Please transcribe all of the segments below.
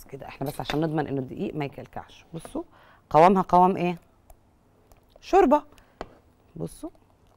كده احنا بس عشان نضمن انه الدقيق ما يكلكعش بصوا قوامها قوام ايه شوربه بصوا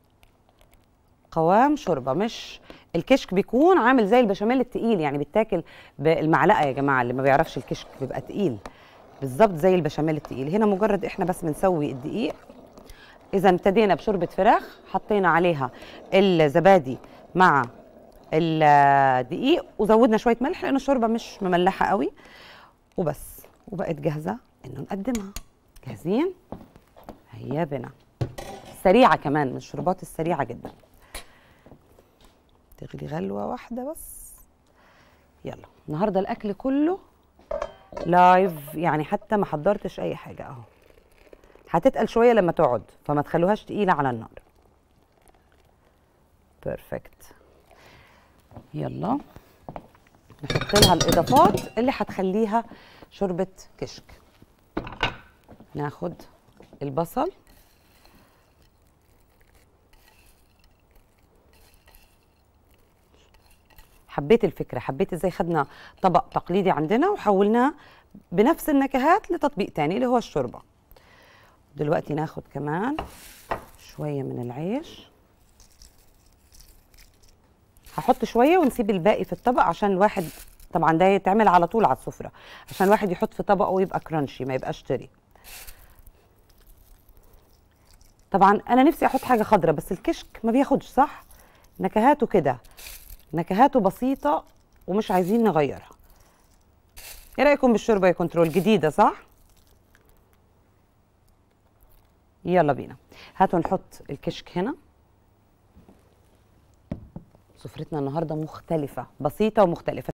قوام شوربه مش الكشك بيكون عامل زي البشاميل التقيل يعني بيتاكل بالمعلقه يا جماعه اللي ما بيعرفش الكشك بيبقى تقيل بالظبط زي البشاميل التقيل هنا مجرد احنا بس بنسوي الدقيق اذا ابتدينا بشوربه فراخ حطينا عليها الزبادي مع الدقيق وزودنا شويه ملح لان الشوربه مش مملحه قوي وبس وبقت جاهزه انه نقدمها جاهزين هيا بنا سريعه كمان من الشوربات السريعه جدا تغلي غلوه واحده بس يلا النهارده الاكل كله لايف يعني حتى ما حضرتش اي حاجه اهو هتتقل شويه لما تقعد فما تخلوهاش تقيله على النار بيرفكت يلا نحط لها الاضافات اللي هتخليها شوربه كشك ناخد البصل حبيت الفكره حبيت ازاي خدنا طبق تقليدي عندنا وحولناه بنفس النكهات لتطبيق تاني اللي هو الشوربه دلوقتي ناخد كمان شويه من العيش هحط شويه ونسيب الباقي في الطبق عشان الواحد طبعا ده يتعمل على طول على السفره عشان الواحد يحط في طبقه ويبقى كرانشي ما يبقاش طري طبعا انا نفسي احط حاجه خضراء بس الكشك ما بياخدش صح نكهاته كده نكهاته بسيطه ومش عايزين نغيرها ايه رايكم بالشوربه يا كنترول جديده صح يلا بينا هاتوا نحط الكشك هنا سفرتنا النهارده مختلفه بسيطه ومختلفه